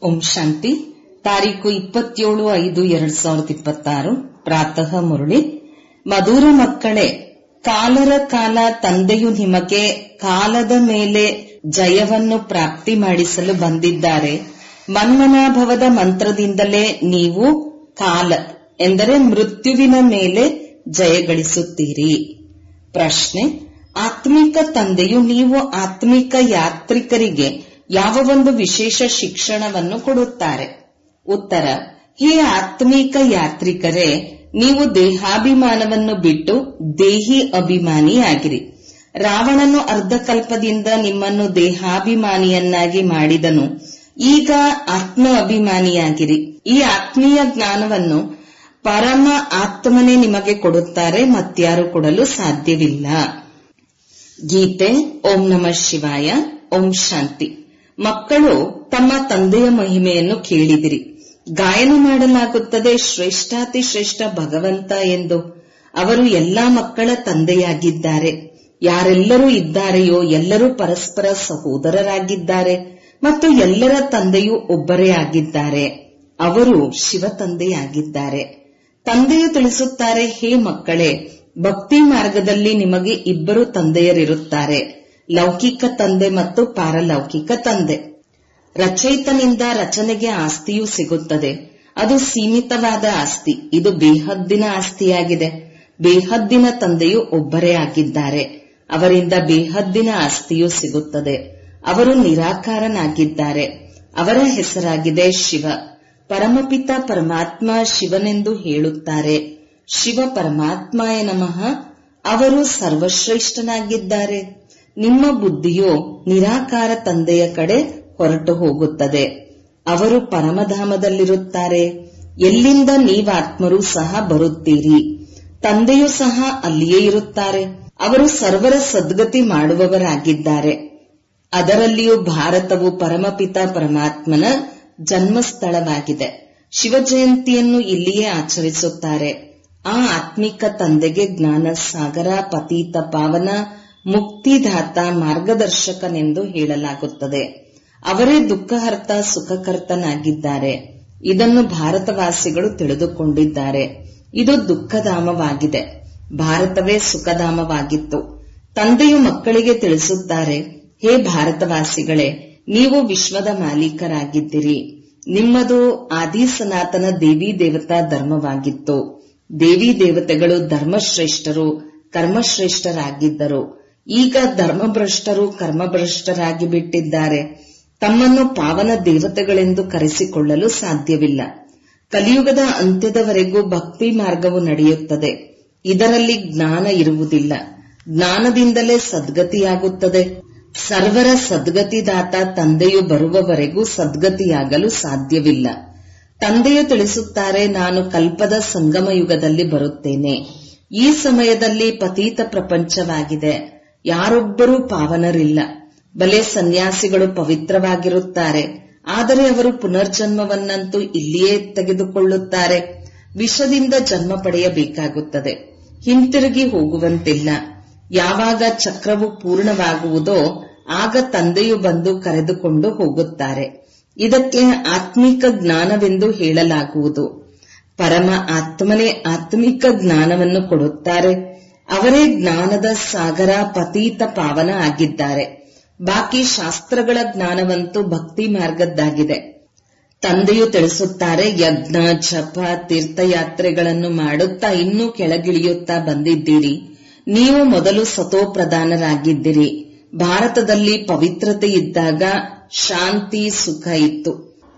ಓಂ ಶಾಂತಿ ತಾರೀಕು ಇಪ್ಪತ್ತೇಳು ಐದು ಎರಡ್ ಸಾವಿರದ ಇಪ್ಪತ್ತಾರು ಪ್ರಾತಃ ಮುರಳಿ ಮಧುರ ಮಕ್ಕಳೇ ಕಾಲರ ಕಾಲ ತಂದೆಯು ನಿಮಗೆ ಕಾಲದ ಮೇಲೆ ಜಯವನ್ನು ಪ್ರಾಪ್ತಿ ಮಾಡಿಸಲು ಬಂದಿದ್ದಾರೆ ಮನ್ಮನಾಭವದ ಮಂತ್ರದಿಂದಲೇ ನೀವು ಕಾಲ ಎಂದರೆ ಮೃತ್ಯುವಿನ ಮೇಲೆ ಜಯಗಳಿಸುತ್ತೀರಿ ಪ್ರಶ್ನೆ ಆತ್ಮಿಕ ತಂದೆಯು ನೀವು ಆತ್ಮಿಕ ಯಾತ್ರಿಕರಿಗೆ ಯಾವ ಒಂದು ವಿಶೇಷ ಶಿಕ್ಷಣವನ್ನು ಕೊಡುತ್ತಾರೆ ಉತ್ತರ ಹೇ ಆತ್ಮಿಕ ಯಾತ್ರಿಕರೇ ನೀವು ದೇಹಾಭಿಮಾನವನ್ನು ಬಿಟ್ಟು ದೇಹಿ ಅಭಿಮಾನಿಯಾಗಿರಿ ರಾವಣನು ಅರ್ಧಕಲ್ಪದಿಂದ ನಿಮ್ಮನ್ನು ದೇಹಾಭಿಮಾನಿಯನ್ನಾಗಿ ಮಾಡಿದನು ಈಗ ಆತ್ಮ ಅಭಿಮಾನಿಯಾಗಿರಿ ಈ ಆತ್ಮೀಯ ಜ್ಞಾನವನ್ನು ಪರಮ ಆತ್ಮನೇ ನಿಮಗೆ ಕೊಡುತ್ತಾರೆ ಮತ್ಯಾರು ಕೊಡಲು ಸಾಧ್ಯವಿಲ್ಲ ಗೀತೆ ಓಂ ನಮಃ ಶಿವಾಯ ಓಂ ಶಾಂತಿ ಮಕ್ಕಳು ತಮ್ಮ ತಂದೆಯ ಮಹಿಮೆಯನ್ನು ಕೇಳಿದಿರಿ ಗಾಯನ ಮಾಡಲಾಗುತ್ತದೆ ಶ್ರೇಷ್ಠಾತಿ ಶ್ರೇಷ್ಠ ಭಗವಂತ ಎಂದು ಅವರು ಎಲ್ಲಾ ಮಕ್ಕಳ ತಂದೆಯಾಗಿದ್ದಾರೆ ಯಾರೆಲ್ಲರೂ ಇದ್ದಾರೆಯೋ ಎಲ್ಲರೂ ಪರಸ್ಪರ ಸಹೋದರರಾಗಿದ್ದಾರೆ ಮತ್ತು ಎಲ್ಲರ ತಂದೆಯೂ ಒಬ್ಬರೇ ಆಗಿದ್ದಾರೆ ಅವರು ಶಿವ ತಂದೆಯಾಗಿದ್ದಾರೆ ತಂದೆಯು ತಿಳಿಸುತ್ತಾರೆ ಹೇ ಮಕ್ಕಳೇ ಭಕ್ತಿ ಮಾರ್ಗದಲ್ಲಿ ನಿಮಗೆ ಇಬ್ಬರು ತಂದೆಯರಿರುತ್ತಾರೆ ಲೌಕಿಕ ತಂದೆ ಮತ್ತು ಪಾರಲೌಕಿಕ ತಂದೆ ರಚಯಿತನಿಂದ ರಚನೆಗೆ ಆಸ್ತಿಯೂ ಸಿಗುತ್ತದೆ ಅದು ಸೀಮಿತವಾದ ಆಸ್ತಿ ಇದು ಬೇಹದ್ದಿನ ಆಸ್ತಿಯಾಗಿದೆ ಬೇಹದ್ದಿನ ತಂದೆಯು ಒಬ್ಬರೇ ಆಗಿದ್ದಾರೆ ಅವರಿಂದ ಬೇಹದ್ದಿನ ಆಸ್ತಿಯೂ ಸಿಗುತ್ತದೆ ಅವರು ನಿರಾಕಾರನಾಗಿದ್ದಾರೆ ಅವರ ಹೆಸರಾಗಿದೆ ಶಿವ ಪರಮಪಿತ ಪರಮಾತ್ಮ ಶಿವನೆಂದು ಹೇಳುತ್ತಾರೆ ಶಿವ ಪರಮಾತ್ಮಾಯ ನಮಃ ಅವರು ಸರ್ವಶ್ರೇಷ್ಠನಾಗಿದ್ದಾರೆ ನಿಮ್ಮ ಬುದ್ಧಿಯು ನಿರಾಕಾರ ತಂದೆಯ ಕಡೆ ಹೊರಟು ಹೋಗುತ್ತದೆ ಅವರು ಪರಮಧಾಮದಲ್ಲಿರುತ್ತಾರೆ ಎಲ್ಲಿಂದ ನೀವಾತ್ಮರು ಸಹ ಬರುತ್ತೀರಿ ತಂದೆಯೂ ಸಹ ಅಲ್ಲಿಯೇ ಇರುತ್ತಾರೆ ಅವರು ಸರ್ವರ ಸದ್ಗತಿ ಮಾಡುವವರಾಗಿದ್ದಾರೆ ಅದರಲ್ಲಿಯೂ ಭಾರತವು ಪರಮಪಿತ ಪರಮಾತ್ಮನ ಜನ್ಮಸ್ಥಳವಾಗಿದೆ ಶಿವ ಜಯಂತಿಯನ್ನು ಇಲ್ಲಿಯೇ ಆಚರಿಸುತ್ತಾರೆ ಆ ಆತ್ಮಿಕ ತಂದೆಗೆ ಜ್ಞಾನ ಸಾಗರ ಪತೀತ ಪಾವನ ಮುಕ್ತಿದಾತ ಮಾರ್ಗದರ್ಶಕನೆಂದು ಹೇಳಲಾಗುತ್ತದೆ ಅವರೇ ದುಃಖಹರ್ತ ಸುಖಕರ್ತನಾಗಿದ್ದಾರೆ ಇದನ್ನು ಭಾರತವಾಸಿಗಳು ತಿಳಿದುಕೊಂಡಿದ್ದಾರೆ ಇದು ದುಃಖಧಾಮವಾಗಿದೆ ಭಾರತವೇ ಸುಖಧಾಮವಾಗಿತ್ತು ತಂದೆಯು ಮಕ್ಕಳಿಗೆ ತಿಳಿಸುತ್ತಾರೆ ಹೇ ಭಾರತವಾಸಿಗಳೇ ನೀವು ವಿಶ್ವದ ಮಾಲೀಕರಾಗಿದ್ದಿರಿ ನಿಮ್ಮದು ಆದಿ ಸನಾತನ ದೇವಿ ದೇವತಾ ಧರ್ಮವಾಗಿತ್ತು ದೇವಿ ದೇವತೆಗಳು ಧರ್ಮಶ್ರೇಷ್ಠರು ಕರ್ಮಶ್ರೇಷ್ಠರಾಗಿದ್ದರು ಈಗ ಧರ್ಮಭ್ರಷ್ಟರು ಕರ್ಮಭ್ರಷ್ಟರಾಗಿ ಬಿಟ್ಟಿದ್ದಾರೆ ತಮ್ಮನ್ನು ಪಾವನ ದೇವತೆಗಳೆಂದು ಕರೆಸಿಕೊಳ್ಳಲು ಸಾಧ್ಯವಿಲ್ಲ ಕಲಿಯುಗದ ಅಂತ್ಯದವರೆಗೂ ಭಕ್ತಿ ಮಾರ್ಗವು ನಡೆಯುತ್ತದೆ ಇದರಲ್ಲಿ ಜ್ಞಾನ ಇರುವುದಿಲ್ಲ ಜ್ಞಾನದಿಂದಲೇ ಸದ್ಗತಿಯಾಗುತ್ತದೆ ಸರ್ವರ ಸದ್ಗತಿದಾತ ತಂದೆಯು ಬರುವವರೆಗೂ ಸದ್ಗತಿಯಾಗಲು ಸಾಧ್ಯವಿಲ್ಲ ತಂದೆಯು ತಿಳಿಸುತ್ತಾರೆ ನಾನು ಕಲ್ಪದ ಸಂಗಮ ಯುಗದಲ್ಲಿ ಬರುತ್ತೇನೆ ಈ ಸಮಯದಲ್ಲಿ ಪತೀತ ಪ್ರಪಂಚವಾಗಿದೆ ಯಾರೊಬ್ಬರೂ ಪಾವನರಿಲ್ಲ ಬಲೆ ಸನ್ಯಾಸಿಗಳು ಪವಿತ್ರವಾಗಿರುತ್ತಾರೆ ಆದರೆ ಅವರು ಪುನರ್ಜನ್ಮವನ್ನಂತೂ ಇಲ್ಲಿಯೇ ತೆಗೆದುಕೊಳ್ಳುತ್ತಾರೆ ವಿಷದಿಂದ ಜನ್ಮ ಪಡೆಯಬೇಕಾಗುತ್ತದೆ ಹಿಂತಿರುಗಿ ಹೋಗುವಂತಿಲ್ಲ ಯಾವಾಗ ಚಕ್ರವು ಪೂರ್ಣವಾಗುವುದೋ ಆಗ ತಂದೆಯು ಬಂದು ಕರೆದುಕೊಂಡು ಹೋಗುತ್ತಾರೆ ಇದಕ್ಕೆ ಆತ್ಮಿಕ ಜ್ಞಾನವೆಂದು ಹೇಳಲಾಗುವುದು ಪರಮ ಆತ್ಮನೇ ಆತ್ಮಿಕ ಜ್ಞಾನವನ್ನು ಕೊಡುತ್ತಾರೆ ಅವರೇ ಜ್ಞಾನದ ಸಾಗರ ಪತೀತ ಪಾವನ ಆಗಿದ್ದಾರೆ ಬಾಕಿ ಶಾಸ್ತ್ರಗಳ ಜ್ಞಾನವಂತೂ ಭಕ್ತಿ ಮಾರ್ಗದ್ದಾಗಿದೆ ತಂದೆಯು ತಿಳಿಸುತ್ತಾರೆ ಯಜ್ಞ ಜಪ ತೀರ್ಥಯಾತ್ರೆಗಳನ್ನು ಮಾಡುತ್ತಾ ಇನ್ನೂ ಕೆಳಗಿಳಿಯುತ್ತಾ ಬಂದಿದ್ದೀರಿ ನೀವು ಮೊದಲು ಸತೋಪ್ರಧಾನರಾಗಿದ್ದಿರಿ ಭಾರತದಲ್ಲಿ ಪವಿತ್ರತೆ ಇದ್ದಾಗ ಶಾಂತಿ ಸುಖ ಇತ್ತು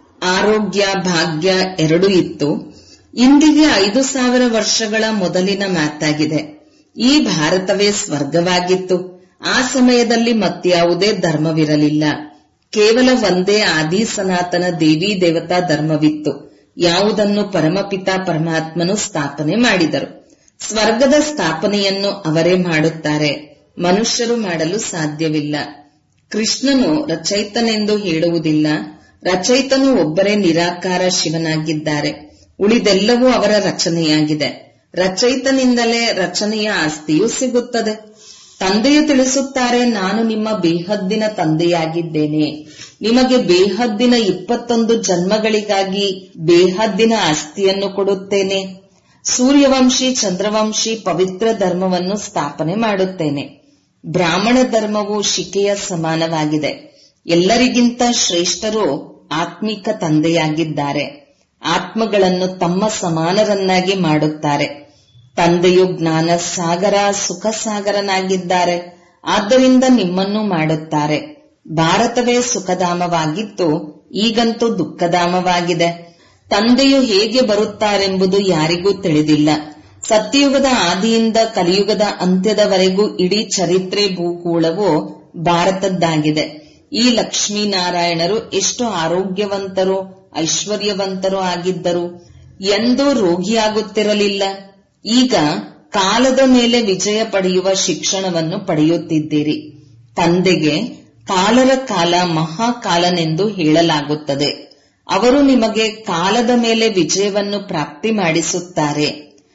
ಆರೋಗ್ಯ ಭಾಗ್ಯ ಎರಡೂ ಇತ್ತು ಇಂದಿಗೆ ಐದು ಸಾವಿರ ವರ್ಷಗಳ ಮೊದಲಿನ ಮಾತಾಗಿದೆ ಈ ಭಾರತವೇ ಸ್ವರ್ಗವಾಗಿತ್ತು ಆ ಸಮಯದಲ್ಲಿ ಮತ್ಯಾವುದೇ ಧರ್ಮವಿರಲಿಲ್ಲ ಕೇವಲ ಒಂದೇ ಆದಿ ಸನಾತನ ದೇವಿ ದೇವತಾ ಧರ್ಮವಿತ್ತು ಯಾವುದನ್ನು ಪರಮಪಿತ ಪರಮಾತ್ಮನು ಸ್ಥಾಪನೆ ಮಾಡಿದರು ಸ್ವರ್ಗದ ಸ್ಥಾಪನೆಯನ್ನು ಅವರೇ ಮಾಡುತ್ತಾರೆ ಮನುಷ್ಯರು ಮಾಡಲು ಸಾಧ್ಯವಿಲ್ಲ ಕೃಷ್ಣನು ರಚಯಿತನೆಂದು ಹೇಳುವುದಿಲ್ಲ ರಚಯಿತನು ಒಬ್ಬರೇ ನಿರಾಕಾರ ಶಿವನಾಗಿದ್ದಾರೆ ಉಳಿದೆಲ್ಲವೂ ಅವರ ರಚನೆಯಾಗಿದೆ ರಚಯಿತನಿಂದಲೇ ರಚನೆಯ ಆಸ್ತಿಯೂ ಸಿಗುತ್ತದೆ ತಂದೆಯು ತಿಳಿಸುತ್ತಾರೆ ನಾನು ನಿಮ್ಮ ಬೇಹದ್ದಿನ ತಂದೆಯಾಗಿದ್ದೇನೆ ನಿಮಗೆ ಬೇಹದ್ದಿನ ಇಪ್ಪತ್ತೊಂದು ಜನ್ಮಗಳಿಗಾಗಿ ಬೇಹದ್ದಿನ ಆಸ್ತಿಯನ್ನು ಕೊಡುತ್ತೇನೆ ಸೂರ್ಯವಂಶಿ ಚಂದ್ರವಂಶಿ ಪವಿತ್ರ ಧರ್ಮವನ್ನು ಸ್ಥಾಪನೆ ಮಾಡುತ್ತೇನೆ ಬ್ರಾಹ್ಮಣ ಧರ್ಮವು ಶಿಕೆಯ ಸಮಾನವಾಗಿದೆ ಎಲ್ಲರಿಗಿಂತ ಶ್ರೇಷ್ಠರು ಆತ್ಮಿಕ ತಂದೆಯಾಗಿದ್ದಾರೆ ಆತ್ಮಗಳನ್ನು ತಮ್ಮ ಸಮಾನರನ್ನಾಗಿ ಮಾಡುತ್ತಾರೆ ತಂದೆಯು ಜ್ಞಾನ ಸಾಗರ ಸುಖ ಸಾಗರನಾಗಿದ್ದಾರೆ ಆದ್ದರಿಂದ ನಿಮ್ಮನ್ನು ಮಾಡುತ್ತಾರೆ ಭಾರತವೇ ಸುಖಧಾಮವಾಗಿತ್ತು ಈಗಂತೂ ದುಃಖಧಾಮವಾಗಿದೆ ತಂದೆಯು ಹೇಗೆ ಬರುತ್ತಾರೆಂಬುದು ಯಾರಿಗೂ ತಿಳಿದಿಲ್ಲ ಸತ್ಯಯುಗದ ಆದಿಯಿಂದ ಕಲಿಯುಗದ ಅಂತ್ಯದವರೆಗೂ ಇಡೀ ಚರಿತ್ರೆ ಭೂಗೋಳವು ಭಾರತದ್ದಾಗಿದೆ ಈ ಲಕ್ಷ್ಮೀನಾರಾಯಣರು ಎಷ್ಟು ಆರೋಗ್ಯವಂತರು ಐಶ್ವರ್ಯವಂತರು ಆಗಿದ್ದರು ಎಂದೂ ರೋಗಿಯಾಗುತ್ತಿರಲಿಲ್ಲ ಈಗ ಕಾಲದ ಮೇಲೆ ವಿಜಯ ಪಡೆಯುವ ಶಿಕ್ಷಣವನ್ನು ಪಡೆಯುತ್ತಿದ್ದೀರಿ ತಂದೆಗೆ ಕಾಲರ ಕಾಲ ಮಹಾಕಾಲನೆಂದು ಹೇಳಲಾಗುತ್ತದೆ ಅವರು ನಿಮಗೆ ಕಾಲದ ಮೇಲೆ ವಿಜಯವನ್ನು ಪ್ರಾಪ್ತಿ ಮಾಡಿಸುತ್ತಾರೆ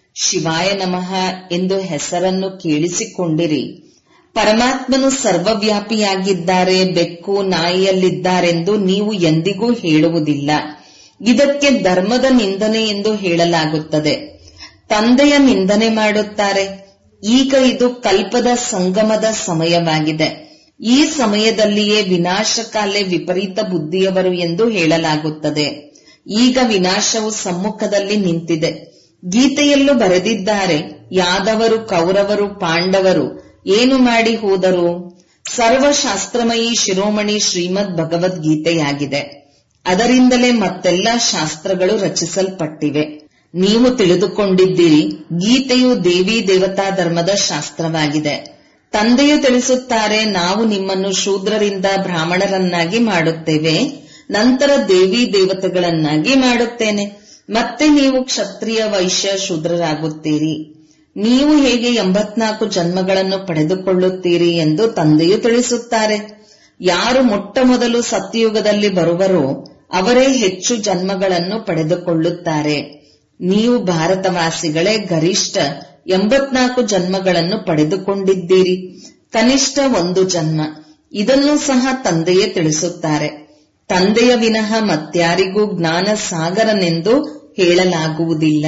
ಶಿವಾಯ ನಮಃ ಎಂದು ಹೆಸರನ್ನು ಕೇಳಿಸಿಕೊಂಡಿರಿ ಪರಮಾತ್ಮನು ಸರ್ವವ್ಯಾಪಿಯಾಗಿದ್ದಾರೆ ಬೆಕ್ಕು ನಾಯಿಯಲ್ಲಿದ್ದಾರೆಂದು ನೀವು ಎಂದಿಗೂ ಹೇಳುವುದಿಲ್ಲ ಇದಕ್ಕೆ ಧರ್ಮದ ನಿಂದನೆ ಎಂದು ಹೇಳಲಾಗುತ್ತದೆ ತಂದೆಯ ನಿಂದನೆ ಮಾಡುತ್ತಾರೆ ಈಗ ಇದು ಕಲ್ಪದ ಸಂಗಮದ ಸಮಯವಾಗಿದೆ ಈ ಸಮಯದಲ್ಲಿಯೇ ವಿನಾಶಕಾಲೆ ವಿಪರೀತ ಬುದ್ಧಿಯವರು ಎಂದು ಹೇಳಲಾಗುತ್ತದೆ ಈಗ ವಿನಾಶವು ಸಮ್ಮುಖದಲ್ಲಿ ನಿಂತಿದೆ ಗೀತೆಯಲ್ಲೂ ಬರೆದಿದ್ದಾರೆ ಯಾದವರು ಕೌರವರು ಪಾಂಡವರು ಏನು ಮಾಡಿ ಹೋದರು ಸರ್ವಶಾಸ್ತ್ರಮಯಿ ಶಿರೋಮಣಿ ಶ್ರೀಮದ್ ಭಗವದ್ಗೀತೆಯಾಗಿದೆ ಅದರಿಂದಲೇ ಮತ್ತೆಲ್ಲ ಶಾಸ್ತ್ರಗಳು ರಚಿಸಲ್ಪಟ್ಟಿವೆ ನೀವು ತಿಳಿದುಕೊಂಡಿದ್ದೀರಿ ಗೀತೆಯು ದೇವಿ ದೇವತಾ ಧರ್ಮದ ಶಾಸ್ತ್ರವಾಗಿದೆ ತಂದೆಯು ತಿಳಿಸುತ್ತಾರೆ ನಾವು ನಿಮ್ಮನ್ನು ಶೂದ್ರರಿಂದ ಬ್ರಾಹ್ಮಣರನ್ನಾಗಿ ಮಾಡುತ್ತೇವೆ ನಂತರ ದೇವಿ ದೇವತೆಗಳನ್ನಾಗಿ ಮಾಡುತ್ತೇನೆ ಮತ್ತೆ ನೀವು ಕ್ಷತ್ರಿಯ ವೈಶ್ಯ ಶೂದ್ರರಾಗುತ್ತೀರಿ ನೀವು ಹೇಗೆ ಎಂಬತ್ನಾಲ್ಕು ಜನ್ಮಗಳನ್ನು ಪಡೆದುಕೊಳ್ಳುತ್ತೀರಿ ಎಂದು ತಂದೆಯು ತಿಳಿಸುತ್ತಾರೆ ಯಾರು ಮೊಟ್ಟ ಮೊದಲು ಸತ್ಯಯುಗದಲ್ಲಿ ಬರುವರೋ ಅವರೇ ಹೆಚ್ಚು ಜನ್ಮಗಳನ್ನು ಪಡೆದುಕೊಳ್ಳುತ್ತಾರೆ ನೀವು ಭಾರತವಾಸಿಗಳೇ ಗರಿಷ್ಠ ಎಂಬತ್ನಾಲ್ಕು ಜನ್ಮಗಳನ್ನು ಪಡೆದುಕೊಂಡಿದ್ದೀರಿ ಕನಿಷ್ಠ ಒಂದು ಜನ್ಮ ಇದನ್ನು ಸಹ ತಂದೆಯೇ ತಿಳಿಸುತ್ತಾರೆ ತಂದೆಯ ವಿನಃ ಮತ್ಯಾರಿಗೂ ಜ್ಞಾನ ಸಾಗರನೆಂದು ಹೇಳಲಾಗುವುದಿಲ್ಲ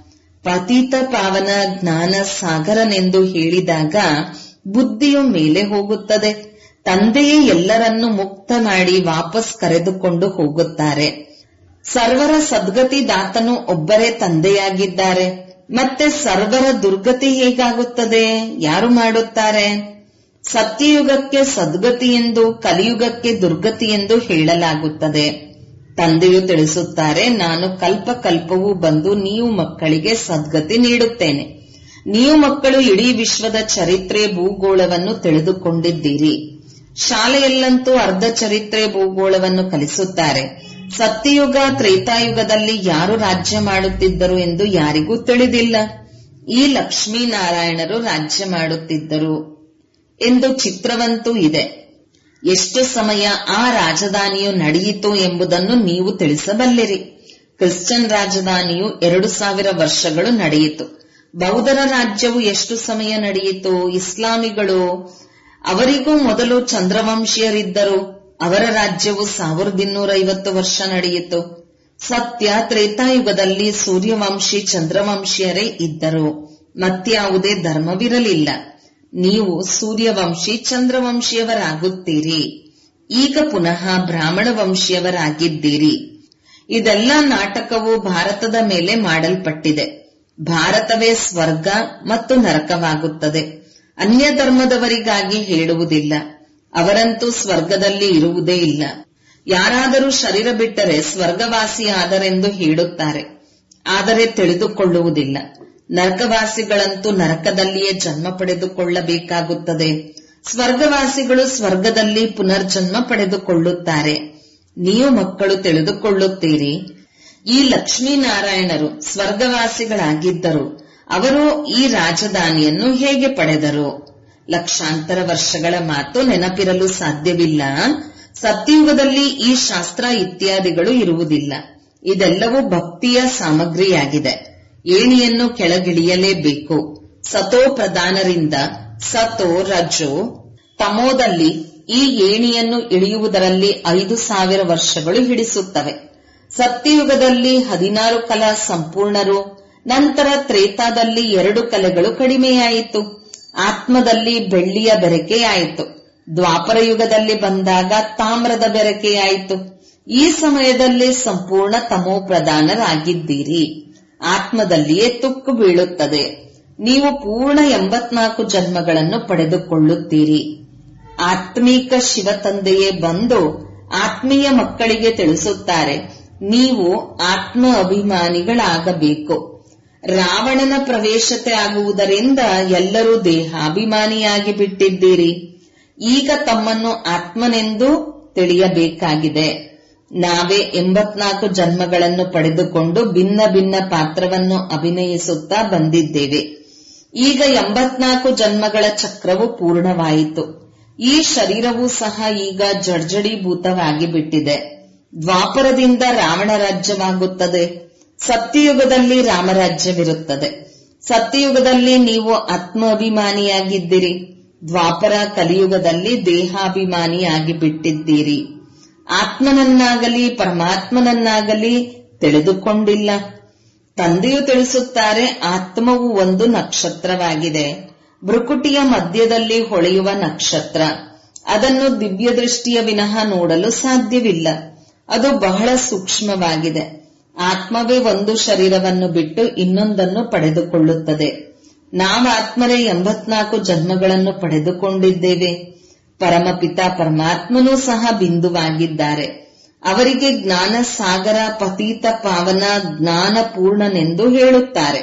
ಪತೀತ ಪಾವನ ಜ್ಞಾನ ಸಾಗರನೆಂದು ಹೇಳಿದಾಗ ಬುದ್ಧಿಯು ಮೇಲೆ ಹೋಗುತ್ತದೆ ತಂದೆಯೇ ಎಲ್ಲರನ್ನೂ ಮುಕ್ತ ಮಾಡಿ ವಾಪಸ್ ಕರೆದುಕೊಂಡು ಹೋಗುತ್ತಾರೆ ಸರ್ವರ ಸದ್ಗತಿ ದಾತನು ಒಬ್ಬರೇ ತಂದೆಯಾಗಿದ್ದಾರೆ ಮತ್ತೆ ಸರ್ವರ ದುರ್ಗತಿ ಹೇಗಾಗುತ್ತದೆ ಯಾರು ಮಾಡುತ್ತಾರೆ ಸತ್ಯಯುಗಕ್ಕೆ ಸದ್ಗತಿ ಎಂದು ಕಲಿಯುಗಕ್ಕೆ ದುರ್ಗತಿ ಎಂದು ಹೇಳಲಾಗುತ್ತದೆ ತಂದೆಯು ತಿಳಿಸುತ್ತಾರೆ ನಾನು ಕಲ್ಪ ಕಲ್ಪವೂ ಬಂದು ನೀವು ಮಕ್ಕಳಿಗೆ ಸದ್ಗತಿ ನೀಡುತ್ತೇನೆ ನೀವು ಮಕ್ಕಳು ಇಡೀ ವಿಶ್ವದ ಚರಿತ್ರೆ ಭೂಗೋಳವನ್ನು ತಿಳಿದುಕೊಂಡಿದ್ದೀರಿ ಶಾಲೆಯಲ್ಲಂತೂ ಅರ್ಧ ಚರಿತ್ರೆ ಭೂಗೋಳವನ್ನು ಕಲಿಸುತ್ತಾರೆ ಸತ್ಯಯುಗ ತ್ರೇತಾಯುಗದಲ್ಲಿ ಯಾರು ರಾಜ್ಯ ಮಾಡುತ್ತಿದ್ದರು ಎಂದು ಯಾರಿಗೂ ತಿಳಿದಿಲ್ಲ ಈ ಲಕ್ಷ್ಮೀನಾರಾಯಣರು ರಾಜ್ಯ ಮಾಡುತ್ತಿದ್ದರು ಎಂದು ಚಿತ್ರವಂತೂ ಇದೆ ಎಷ್ಟು ಸಮಯ ಆ ರಾಜಧಾನಿಯು ನಡೆಯಿತು ಎಂಬುದನ್ನು ನೀವು ತಿಳಿಸಬಲ್ಲಿರಿ ಕ್ರಿಶ್ಚಿಯನ್ ರಾಜಧಾನಿಯು ಎರಡು ಸಾವಿರ ವರ್ಷಗಳು ನಡೆಯಿತು ಬೌದ್ಧರ ರಾಜ್ಯವು ಎಷ್ಟು ಸಮಯ ನಡೆಯಿತು ಇಸ್ಲಾಮಿಗಳು ಅವರಿಗೂ ಮೊದಲು ಚಂದ್ರವಂಶೀಯರಿದ್ದರು ಅವರ ರಾಜ್ಯವು ಸಾವಿರದ ಇನ್ನೂರ ಐವತ್ತು ವರ್ಷ ನಡೆಯಿತು ಸತ್ಯ ತ್ರೇತಾಯುಗದಲ್ಲಿ ಸೂರ್ಯವಂಶಿ ಚಂದ್ರವಂಶೀಯರೇ ಇದ್ದರು ಮತ್ಯಾವುದೇ ಧರ್ಮವಿರಲಿಲ್ಲ ನೀವು ಸೂರ್ಯವಂಶಿ ಚಂದ್ರವಂಶಿಯವರಾಗುತ್ತೀರಿ ಈಗ ಪುನಃ ಬ್ರಾಹ್ಮಣ ವಂಶೀಯವರಾಗಿದ್ದೀರಿ ಇದೆಲ್ಲ ನಾಟಕವು ಭಾರತದ ಮೇಲೆ ಮಾಡಲ್ಪಟ್ಟಿದೆ ಭಾರತವೇ ಸ್ವರ್ಗ ಮತ್ತು ನರಕವಾಗುತ್ತದೆ ಅನ್ಯ ಧರ್ಮದವರಿಗಾಗಿ ಹೇಳುವುದಿಲ್ಲ ಅವರಂತೂ ಸ್ವರ್ಗದಲ್ಲಿ ಇರುವುದೇ ಇಲ್ಲ ಯಾರಾದರೂ ಶರೀರ ಬಿಟ್ಟರೆ ಸ್ವರ್ಗವಾಸಿ ಆದರೆಂದು ಹೇಳುತ್ತಾರೆ ಆದರೆ ತಿಳಿದುಕೊಳ್ಳುವುದಿಲ್ಲ ನರಕವಾಸಿಗಳಂತೂ ನರಕದಲ್ಲಿಯೇ ಜನ್ಮ ಪಡೆದುಕೊಳ್ಳಬೇಕಾಗುತ್ತದೆ ಸ್ವರ್ಗವಾಸಿಗಳು ಸ್ವರ್ಗದಲ್ಲಿ ಪುನರ್ಜನ್ಮ ಪಡೆದುಕೊಳ್ಳುತ್ತಾರೆ ನೀವು ಮಕ್ಕಳು ತಿಳಿದುಕೊಳ್ಳುತ್ತೀರಿ ಈ ಲಕ್ಷ್ಮೀನಾರಾಯಣರು ಸ್ವರ್ಗವಾಸಿಗಳಾಗಿದ್ದರು ಅವರು ಈ ರಾಜಧಾನಿಯನ್ನು ಹೇಗೆ ಪಡೆದರು ಲಕ್ಷಾಂತರ ವರ್ಷಗಳ ಮಾತು ನೆನಪಿರಲು ಸಾಧ್ಯವಿಲ್ಲ ಸತ್ಯಯುಗದಲ್ಲಿ ಈ ಶಾಸ್ತ್ರ ಇತ್ಯಾದಿಗಳು ಇರುವುದಿಲ್ಲ ಇದೆಲ್ಲವೂ ಭಕ್ತಿಯ ಸಾಮಗ್ರಿಯಾಗಿದೆ ಏಣಿಯನ್ನು ಕೆಳಗಿಳಿಯಲೇಬೇಕು ಸತೋ ಪ್ರಧಾನರಿಂದ ಸತೋ ರಜೋ ತಮೋದಲ್ಲಿ ಈ ಏಣಿಯನ್ನು ಇಳಿಯುವುದರಲ್ಲಿ ಐದು ಸಾವಿರ ವರ್ಷಗಳು ಹಿಡಿಸುತ್ತವೆ ಸತ್ಯಯುಗದಲ್ಲಿ ಹದಿನಾರು ಕಲಾ ಸಂಪೂರ್ಣರು ನಂತರ ತ್ರೇತಾದಲ್ಲಿ ಎರಡು ಕಲೆಗಳು ಕಡಿಮೆಯಾಯಿತು ಆತ್ಮದಲ್ಲಿ ಬೆಳ್ಳಿಯ ಬೆರಕೆಯಾಯಿತು ದ್ವಾಪರ ಯುಗದಲ್ಲಿ ಬಂದಾಗ ತಾಮ್ರದ ಬೆರಕೆಯಾಯಿತು ಈ ಸಮಯದಲ್ಲಿ ಸಂಪೂರ್ಣ ತಮೋ ಪ್ರಧಾನರಾಗಿದ್ದೀರಿ ಆತ್ಮದಲ್ಲಿಯೇ ತುಕ್ಕು ಬೀಳುತ್ತದೆ ನೀವು ಪೂರ್ಣ ಎಂಬತ್ನಾಲ್ಕು ಜನ್ಮಗಳನ್ನು ಪಡೆದುಕೊಳ್ಳುತ್ತೀರಿ ಆತ್ಮೀಕ ಶಿವ ತಂದೆಯೇ ಬಂದು ಆತ್ಮೀಯ ಮಕ್ಕಳಿಗೆ ತಿಳಿಸುತ್ತಾರೆ ನೀವು ಆತ್ಮ ಅಭಿಮಾನಿಗಳಾಗಬೇಕು ರಾವಣನ ಪ್ರವೇಶತೆ ಆಗುವುದರಿಂದ ಎಲ್ಲರೂ ದೇಹಾಭಿಮಾನಿಯಾಗಿ ಬಿಟ್ಟಿದ್ದೀರಿ ಈಗ ತಮ್ಮನ್ನು ಆತ್ಮನೆಂದು ತಿಳಿಯಬೇಕಾಗಿದೆ ನಾವೇ ಎಂಬತ್ನಾಲ್ಕು ಜನ್ಮಗಳನ್ನು ಪಡೆದುಕೊಂಡು ಭಿನ್ನ ಭಿನ್ನ ಪಾತ್ರವನ್ನು ಅಭಿನಯಿಸುತ್ತಾ ಬಂದಿದ್ದೇವೆ ಈಗ ಎಂಬತ್ನಾಲ್ಕು ಜನ್ಮಗಳ ಚಕ್ರವು ಪೂರ್ಣವಾಯಿತು ಈ ಶರೀರವೂ ಸಹ ಈಗ ಜರ್ಜಡೀಭೂತವಾಗಿ ಬಿಟ್ಟಿದೆ ದ್ವಾಪರದಿಂದ ರಾವಣ ರಾಜ್ಯವಾಗುತ್ತದೆ ಸತ್ಯಯುಗದಲ್ಲಿ ರಾಮರಾಜ್ಯವಿರುತ್ತದೆ ಸತ್ಯಯುಗದಲ್ಲಿ ನೀವು ಆತ್ಮ ಅಭಿಮಾನಿಯಾಗಿದ್ದೀರಿ ದ್ವಾಪರ ಕಲಿಯುಗದಲ್ಲಿ ದೇಹಾಭಿಮಾನಿಯಾಗಿ ಬಿಟ್ಟಿದ್ದೀರಿ ಆತ್ಮನನ್ನಾಗಲಿ ಪರಮಾತ್ಮನನ್ನಾಗಲಿ ತಿಳಿದುಕೊಂಡಿಲ್ಲ ತಂದೆಯು ತಿಳಿಸುತ್ತಾರೆ ಆತ್ಮವು ಒಂದು ನಕ್ಷತ್ರವಾಗಿದೆ ಭ್ರುಕುಟಿಯ ಮಧ್ಯದಲ್ಲಿ ಹೊಳೆಯುವ ನಕ್ಷತ್ರ ಅದನ್ನು ದಿವ್ಯ ದೃಷ್ಟಿಯ ವಿನಃ ನೋಡಲು ಸಾಧ್ಯವಿಲ್ಲ ಅದು ಬಹಳ ಸೂಕ್ಷ್ಮವಾಗಿದೆ ಆತ್ಮವೇ ಒಂದು ಶರೀರವನ್ನು ಬಿಟ್ಟು ಇನ್ನೊಂದನ್ನು ಪಡೆದುಕೊಳ್ಳುತ್ತದೆ ನಾವಾತ್ಮರೇ ಎಂಬತ್ನಾಲ್ಕು ಜನ್ಮಗಳನ್ನು ಪಡೆದುಕೊಂಡಿದ್ದೇವೆ ಪರಮಪಿತ ಪರಮಾತ್ಮನೂ ಸಹ ಬಿಂದುವಾಗಿದ್ದಾರೆ ಅವರಿಗೆ ಜ್ಞಾನ ಸಾಗರ ಪತೀತ ಪಾವನ ಜ್ಞಾನ ಪೂರ್ಣನೆಂದು ಹೇಳುತ್ತಾರೆ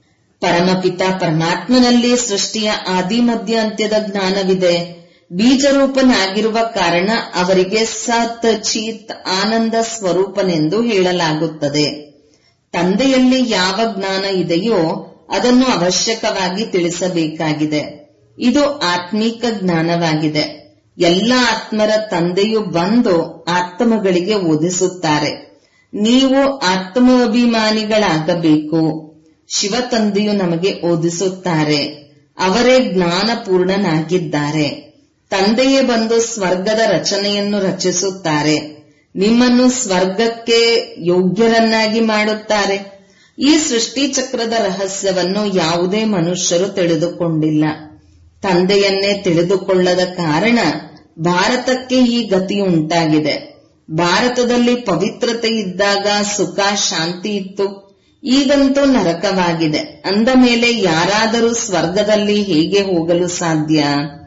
ಪರಮಪಿತ ಪರಮಾತ್ಮನಲ್ಲಿ ಸೃಷ್ಟಿಯ ಆದಿ ಮಧ್ಯ ಅಂತ್ಯದ ಜ್ಞಾನವಿದೆ ಬೀಜರೂಪನಾಗಿರುವ ಕಾರಣ ಅವರಿಗೆ ಸತ್ ಚೀತ್ ಆನಂದ ಸ್ವರೂಪನೆಂದು ಹೇಳಲಾಗುತ್ತದೆ ತಂದೆಯಲ್ಲಿ ಯಾವ ಜ್ಞಾನ ಇದೆಯೋ ಅದನ್ನು ಅವಶ್ಯಕವಾಗಿ ತಿಳಿಸಬೇಕಾಗಿದೆ ಇದು ಆತ್ಮೀಕ ಜ್ಞಾನವಾಗಿದೆ ಎಲ್ಲ ಆತ್ಮರ ತಂದೆಯು ಬಂದು ಆತ್ಮಗಳಿಗೆ ಓದಿಸುತ್ತಾರೆ ನೀವು ಆತ್ಮಾಭಿಮಾನಿಗಳಾಗಬೇಕು ಶಿವ ತಂದೆಯು ನಮಗೆ ಓದಿಸುತ್ತಾರೆ ಅವರೇ ಜ್ಞಾನ ಪೂರ್ಣನಾಗಿದ್ದಾರೆ ತಂದೆಯೇ ಬಂದು ಸ್ವರ್ಗದ ರಚನೆಯನ್ನು ರಚಿಸುತ್ತಾರೆ ನಿಮ್ಮನ್ನು ಸ್ವರ್ಗಕ್ಕೆ ಯೋಗ್ಯರನ್ನಾಗಿ ಮಾಡುತ್ತಾರೆ ಈ ಸೃಷ್ಟಿ ಚಕ್ರದ ರಹಸ್ಯವನ್ನು ಯಾವುದೇ ಮನುಷ್ಯರು ತಿಳಿದುಕೊಂಡಿಲ್ಲ ತಂದೆಯನ್ನೇ ತಿಳಿದುಕೊಳ್ಳದ ಕಾರಣ ಭಾರತಕ್ಕೆ ಈ ಗತಿಯುಂಟಾಗಿದೆ ಭಾರತದಲ್ಲಿ ಪವಿತ್ರತೆ ಇದ್ದಾಗ ಸುಖ ಶಾಂತಿ ಇತ್ತು ಈಗಂತೂ ನರಕವಾಗಿದೆ ಅಂದ ಮೇಲೆ ಯಾರಾದರೂ ಸ್ವರ್ಗದಲ್ಲಿ ಹೇಗೆ ಹೋಗಲು ಸಾಧ್ಯ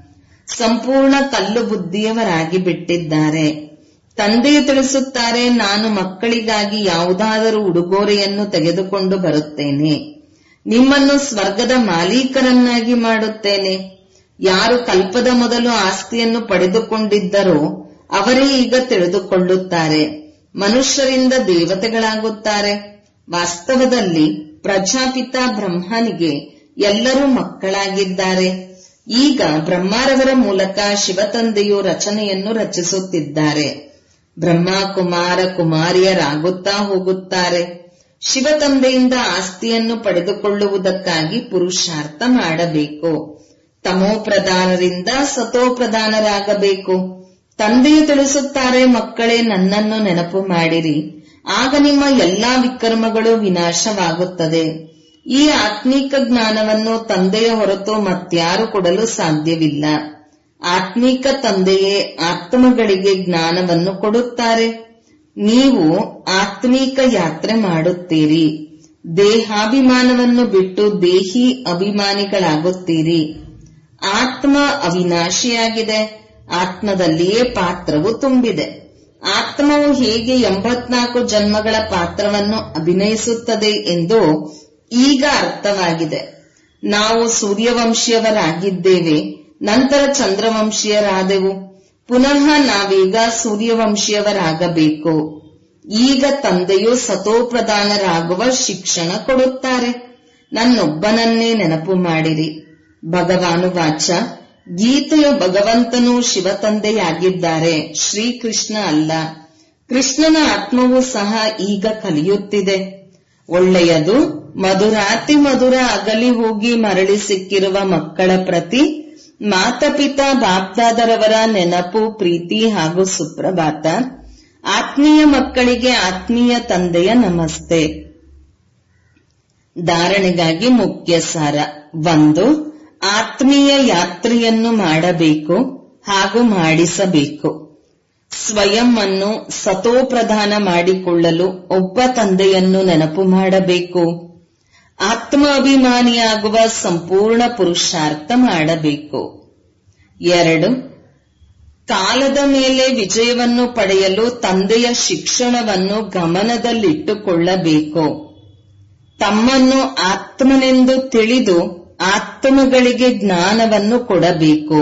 ಸಂಪೂರ್ಣ ಕಲ್ಲು ಬುದ್ಧಿಯವರಾಗಿ ಬಿಟ್ಟಿದ್ದಾರೆ ತಂದೆಯು ತಿಳಿಸುತ್ತಾರೆ ನಾನು ಮಕ್ಕಳಿಗಾಗಿ ಯಾವುದಾದರೂ ಉಡುಗೊರೆಯನ್ನು ತೆಗೆದುಕೊಂಡು ಬರುತ್ತೇನೆ ನಿಮ್ಮನ್ನು ಸ್ವರ್ಗದ ಮಾಲೀಕರನ್ನಾಗಿ ಮಾಡುತ್ತೇನೆ ಯಾರು ಕಲ್ಪದ ಮೊದಲು ಆಸ್ತಿಯನ್ನು ಪಡೆದುಕೊಂಡಿದ್ದರೋ ಅವರೇ ಈಗ ತಿಳಿದುಕೊಳ್ಳುತ್ತಾರೆ ಮನುಷ್ಯರಿಂದ ದೇವತೆಗಳಾಗುತ್ತಾರೆ ವಾಸ್ತವದಲ್ಲಿ ಪ್ರಜಾಪಿತ ಬ್ರಹ್ಮನಿಗೆ ಎಲ್ಲರೂ ಮಕ್ಕಳಾಗಿದ್ದಾರೆ ಈಗ ಬ್ರಹ್ಮಾರವರ ಮೂಲಕ ಶಿವತಂದೆಯು ರಚನೆಯನ್ನು ರಚಿಸುತ್ತಿದ್ದಾರೆ ಬ್ರಹ್ಮ ಕುಮಾರ ಕುಮಾರಿಯರಾಗುತ್ತಾ ಹೋಗುತ್ತಾರೆ ಶಿವತಂದೆಯಿಂದ ಆಸ್ತಿಯನ್ನು ಪಡೆದುಕೊಳ್ಳುವುದಕ್ಕಾಗಿ ಪುರುಷಾರ್ಥ ಮಾಡಬೇಕು ತಮೋ ಪ್ರಧಾನರಿಂದ ಸತೋ ಪ್ರಧಾನರಾಗಬೇಕು ತಂದೆಯು ತಿಳಿಸುತ್ತಾರೆ ಮಕ್ಕಳೇ ನನ್ನನ್ನು ನೆನಪು ಮಾಡಿರಿ ಆಗ ನಿಮ್ಮ ಎಲ್ಲಾ ವಿಕರ್ಮಗಳು ವಿನಾಶವಾಗುತ್ತದೆ ಈ ಆತ್ಮೀಕ ಜ್ಞಾನವನ್ನು ತಂದೆಯ ಹೊರತು ಮತ್ಯಾರು ಕೊಡಲು ಸಾಧ್ಯವಿಲ್ಲ ಆತ್ಮೀಕ ತಂದೆಯೇ ಆತ್ಮಗಳಿಗೆ ಜ್ಞಾನವನ್ನು ಕೊಡುತ್ತಾರೆ ನೀವು ಆತ್ಮೀಕ ಯಾತ್ರೆ ಮಾಡುತ್ತೀರಿ ದೇಹಾಭಿಮಾನವನ್ನು ಬಿಟ್ಟು ದೇಹಿ ಅಭಿಮಾನಿಗಳಾಗುತ್ತೀರಿ ಆತ್ಮ ಅವಿನಾಶಿಯಾಗಿದೆ ಆತ್ಮದಲ್ಲಿಯೇ ಪಾತ್ರವು ತುಂಬಿದೆ ಆತ್ಮವು ಹೇಗೆ ಎಂಬತ್ನಾಲ್ಕು ಜನ್ಮಗಳ ಪಾತ್ರವನ್ನು ಅಭಿನಯಿಸುತ್ತದೆ ಎಂದು ಈಗ ಅರ್ಥವಾಗಿದೆ ನಾವು ಸೂರ್ಯವಂಶೀಯವರಾಗಿದ್ದೇವೆ ನಂತರ ಚಂದ್ರವಂಶೀಯರಾದೆವು ಪುನಃ ನಾವೀಗ ಸೂರ್ಯವಂಶೀಯವರಾಗಬೇಕು ಈಗ ತಂದೆಯು ಸತೋಪ್ರಧಾನರಾಗುವ ಶಿಕ್ಷಣ ಕೊಡುತ್ತಾರೆ ನನ್ನೊಬ್ಬನನ್ನೇ ನೆನಪು ಮಾಡಿರಿ ಭಗವಾನುವಾಚ ಗೀತೆಯ ಭಗವಂತನು ಶಿವತಂದೆಯಾಗಿದ್ದಾರೆ ಶ್ರೀಕೃಷ್ಣ ಅಲ್ಲ ಕೃಷ್ಣನ ಆತ್ಮವೂ ಸಹ ಈಗ ಕಲಿಯುತ್ತಿದೆ ಒಳ್ಳೆಯದು ಮಧುರಾತಿ ಮಧುರ ಅಗಲಿ ಹೋಗಿ ಮರಳಿ ಸಿಕ್ಕಿರುವ ಮಕ್ಕಳ ಪ್ರತಿ ಮಾತಪಿತಾ ಬಾಪ್ದಾದರವರ ನೆನಪು ಪ್ರೀತಿ ಹಾಗೂ ಸುಪ್ರಭಾತ ಆತ್ಮೀಯ ಮಕ್ಕಳಿಗೆ ಆತ್ಮೀಯ ತಂದೆಯ ನಮಸ್ತೆ ಧಾರಣೆಗಾಗಿ ಮುಖ್ಯ ಸಾರ ಒಂದು ಆತ್ಮೀಯ ಯಾತ್ರೆಯನ್ನು ಮಾಡಬೇಕು ಹಾಗೂ ಮಾಡಿಸಬೇಕು ಸ್ವಯಂ ಅನ್ನು ಸತೋಪ್ರಧಾನ ಮಾಡಿಕೊಳ್ಳಲು ಒಬ್ಬ ತಂದೆಯನ್ನು ನೆನಪು ಮಾಡಬೇಕು ಆತ್ಮ ಅಭಿಮಾನಿಯಾಗುವ ಸಂಪೂರ್ಣ ಪುರುಷಾರ್ಥ ಮಾಡಬೇಕು ಎರಡು ಕಾಲದ ಮೇಲೆ ವಿಜಯವನ್ನು ಪಡೆಯಲು ತಂದೆಯ ಶಿಕ್ಷಣವನ್ನು ಗಮನದಲ್ಲಿಟ್ಟುಕೊಳ್ಳಬೇಕು ತಮ್ಮನ್ನು ಆತ್ಮನೆಂದು ತಿಳಿದು ಆತ್ಮಗಳಿಗೆ ಜ್ಞಾನವನ್ನು ಕೊಡಬೇಕು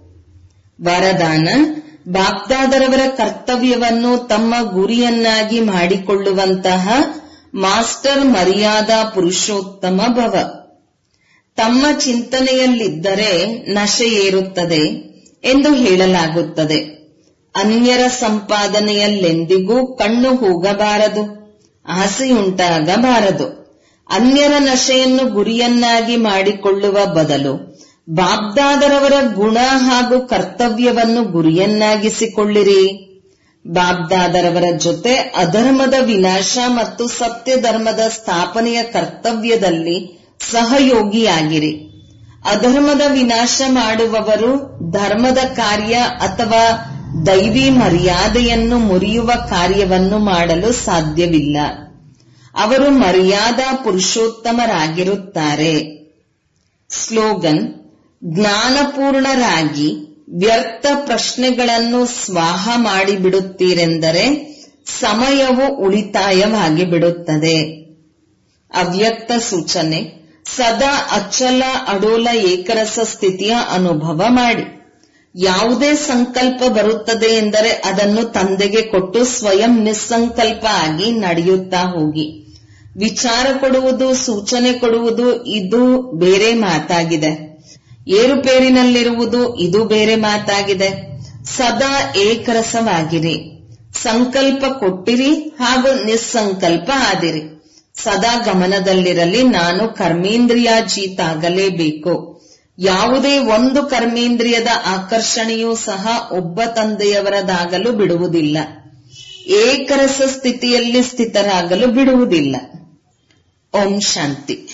ವರದಾನ ಬಾಗ್ದಾದರವರ ಕರ್ತವ್ಯವನ್ನು ತಮ್ಮ ಗುರಿಯನ್ನಾಗಿ ಮಾಡಿಕೊಳ್ಳುವಂತಹ ಮಾಸ್ಟರ್ ಮರ್ಯಾದಾ ಪುರುಷೋತ್ತಮ ಭವ ತಮ್ಮ ಚಿಂತನೆಯಲ್ಲಿದ್ದರೆ ನಶೆ ಏರುತ್ತದೆ ಎಂದು ಹೇಳಲಾಗುತ್ತದೆ ಅನ್ಯರ ಸಂಪಾದನೆಯಲ್ಲೆಂದಿಗೂ ಕಣ್ಣು ಹೋಗಬಾರದು ಆಸೆಯುಂಟಾಗಬಾರದು ಅನ್ಯರ ನಶೆಯನ್ನು ಗುರಿಯನ್ನಾಗಿ ಮಾಡಿಕೊಳ್ಳುವ ಬದಲು ಬಾಬ್ದಾದರವರ ಗುಣ ಹಾಗೂ ಕರ್ತವ್ಯವನ್ನು ಗುರಿಯನ್ನಾಗಿಸಿಕೊಳ್ಳಿರಿ ಬಾಬ್ದಾದರವರ ಜೊತೆ ಅಧರ್ಮದ ವಿನಾಶ ಮತ್ತು ಸತ್ಯ ಧರ್ಮದ ಸ್ಥಾಪನೆಯ ಕರ್ತವ್ಯದಲ್ಲಿ ಸಹಯೋಗಿಯಾಗಿರಿ ಅಧರ್ಮದ ವಿನಾಶ ಮಾಡುವವರು ಧರ್ಮದ ಕಾರ್ಯ ಅಥವಾ ದೈವಿ ಮರ್ಯಾದೆಯನ್ನು ಮುರಿಯುವ ಕಾರ್ಯವನ್ನು ಮಾಡಲು ಸಾಧ್ಯವಿಲ್ಲ ಅವರು ಮರ್ಯಾದಾ ಪುರುಷೋತ್ತಮರಾಗಿರುತ್ತಾರೆ ಸ್ಲೋಗನ್ ಜ್ಞಾನಪೂರ್ಣರಾಗಿ ವ್ಯರ್ಥ ಪ್ರಶ್ನೆಗಳನ್ನು ಸ್ವಾಹ ಮಾಡಿಬಿಡುತ್ತೀರೆಂದರೆ ಸಮಯವು ಉಳಿತಾಯವಾಗಿ ಬಿಡುತ್ತದೆ ಅವ್ಯಕ್ತ ಸೂಚನೆ ಸದಾ ಅಚ್ಚಲ ಅಡೋಲ ಏಕರಸ ಸ್ಥಿತಿಯ ಅನುಭವ ಮಾಡಿ ಯಾವುದೇ ಸಂಕಲ್ಪ ಬರುತ್ತದೆ ಎಂದರೆ ಅದನ್ನು ತಂದೆಗೆ ಕೊಟ್ಟು ಸ್ವಯಂ ನಿಸ್ಸಂಕಲ್ಪ ಆಗಿ ನಡೆಯುತ್ತಾ ಹೋಗಿ ವಿಚಾರ ಕೊಡುವುದು ಸೂಚನೆ ಕೊಡುವುದು ಇದು ಬೇರೆ ಮಾತಾಗಿದೆ ಏರುಪೇರಿನಲ್ಲಿರುವುದು ಇದು ಬೇರೆ ಮಾತಾಗಿದೆ ಸದಾ ಏಕರಸವಾಗಿರಿ ಸಂಕಲ್ಪ ಕೊಟ್ಟಿರಿ ಹಾಗೂ ನಿಸ್ಸಂಕಲ್ಪ ಆದಿರಿ ಸದಾ ಗಮನದಲ್ಲಿರಲಿ ನಾನು ಕರ್ಮೇಂದ್ರಿಯಾಜೀತಾಗಲೇಬೇಕು ಯಾವುದೇ ಒಂದು ಕರ್ಮೇಂದ್ರಿಯದ ಆಕರ್ಷಣೆಯೂ ಸಹ ಒಬ್ಬ ತಂದೆಯವರದಾಗಲು ಬಿಡುವುದಿಲ್ಲ ಏಕರಸ ಸ್ಥಿತಿಯಲ್ಲಿ ಸ್ಥಿತರಾಗಲು ಬಿಡುವುದಿಲ್ಲ ಓಂ ಶಾಂತಿ